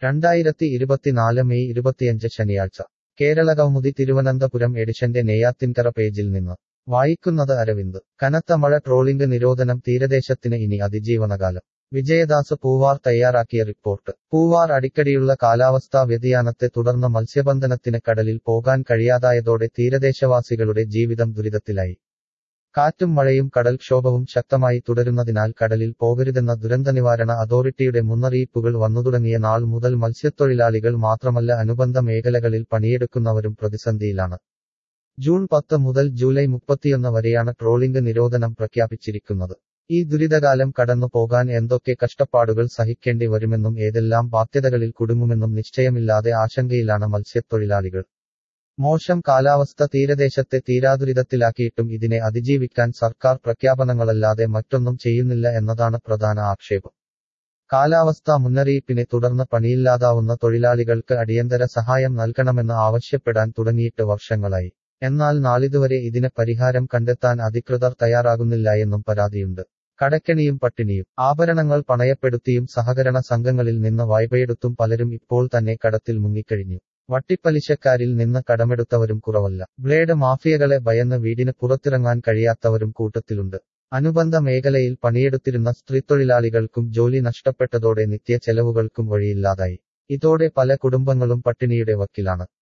രണ്ടായിരത്തി ഇരുപത്തിനാല് മെയ് ഇരുപത്തിയഞ്ച് ശനിയാഴ്ച കേരളകൗമുദി തിരുവനന്തപുരം എഡിഷന്റെ നെയ്യാത്തിൻകര പേജിൽ നിന്ന് വായിക്കുന്നത് അരവിന്ദ് കനത്ത മഴ ട്രോളിംഗ് നിരോധനം തീരദേശത്തിന് ഇനി അതിജീവനകാലം വിജയദാസ് പൂവാർ തയ്യാറാക്കിയ റിപ്പോർട്ട് പൂവാർ അടിക്കടിയുള്ള കാലാവസ്ഥാ വ്യതിയാനത്തെ തുടർന്ന് മത്സ്യബന്ധനത്തിന് കടലിൽ പോകാൻ കഴിയാതായതോടെ തീരദേശവാസികളുടെ ജീവിതം ദുരിതത്തിലായി കാറ്റും മഴയും കടൽക്ഷോഭവും ശക്തമായി തുടരുന്നതിനാൽ കടലിൽ പോകരുതെന്ന ദുരന്തനിവാരണ അതോറിറ്റിയുടെ മുന്നറിയിപ്പുകൾ വന്നുതുടങ്ങിയ നാൾ മുതൽ മത്സ്യത്തൊഴിലാളികൾ മാത്രമല്ല അനുബന്ധ മേഖലകളിൽ പണിയെടുക്കുന്നവരും പ്രതിസന്ധിയിലാണ് ജൂൺ പത്ത് മുതൽ ജൂലൈ മുപ്പത്തിയൊന്ന് വരെയാണ് ട്രോളിംഗ് നിരോധനം പ്രഖ്യാപിച്ചിരിക്കുന്നത് ഈ ദുരിതകാലം കടന്നു പോകാൻ എന്തൊക്കെ കഷ്ടപ്പാടുകൾ സഹിക്കേണ്ടി വരുമെന്നും ഏതെല്ലാം ബാധ്യതകളിൽ കുടുങ്ങുമെന്നും നിശ്ചയമില്ലാതെ ആശങ്കയിലാണ് മത്സ്യത്തൊഴിലാളികൾ മോശം കാലാവസ്ഥ തീരദേശത്തെ തീരാദുരിതത്തിലാക്കിയിട്ടും ഇതിനെ അതിജീവിക്കാൻ സർക്കാർ പ്രഖ്യാപനങ്ങളല്ലാതെ മറ്റൊന്നും ചെയ്യുന്നില്ല എന്നതാണ് പ്രധാന ആക്ഷേപം കാലാവസ്ഥാ മുന്നറിയിപ്പിനെ തുടർന്ന് പണിയില്ലാതാവുന്ന തൊഴിലാളികൾക്ക് അടിയന്തര സഹായം നൽകണമെന്ന് ആവശ്യപ്പെടാൻ തുടങ്ങിയിട്ട് വർഷങ്ങളായി എന്നാൽ നാളിതുവരെ ഇതിന് പരിഹാരം കണ്ടെത്താൻ അധികൃതർ തയ്യാറാകുന്നില്ല എന്നും പരാതിയുണ്ട് കടക്കെണിയും പട്ടിണിയും ആഭരണങ്ങൾ പണയപ്പെടുത്തിയും സഹകരണ സംഘങ്ങളിൽ നിന്ന് വായ്പയെടുത്തും പലരും ഇപ്പോൾ തന്നെ കടത്തിൽ മുങ്ങിക്കഴിഞ്ഞു വട്ടിപ്പലിശക്കാരിൽ നിന്ന് കടമെടുത്തവരും കുറവല്ല ബ്ലേഡ് മാഫിയകളെ ഭയന്ന് വീടിന് പുറത്തിറങ്ങാൻ കഴിയാത്തവരും കൂട്ടത്തിലുണ്ട് അനുബന്ധ മേഖലയിൽ പണിയെടുത്തിരുന്ന സ്ത്രീത്തൊഴിലാളികൾക്കും ജോലി നഷ്ടപ്പെട്ടതോടെ നിത്യ ചെലവുകൾക്കും വഴിയില്ലാതായി ഇതോടെ പല കുടുംബങ്ങളും പട്ടിണിയുടെ വക്കിലാണ്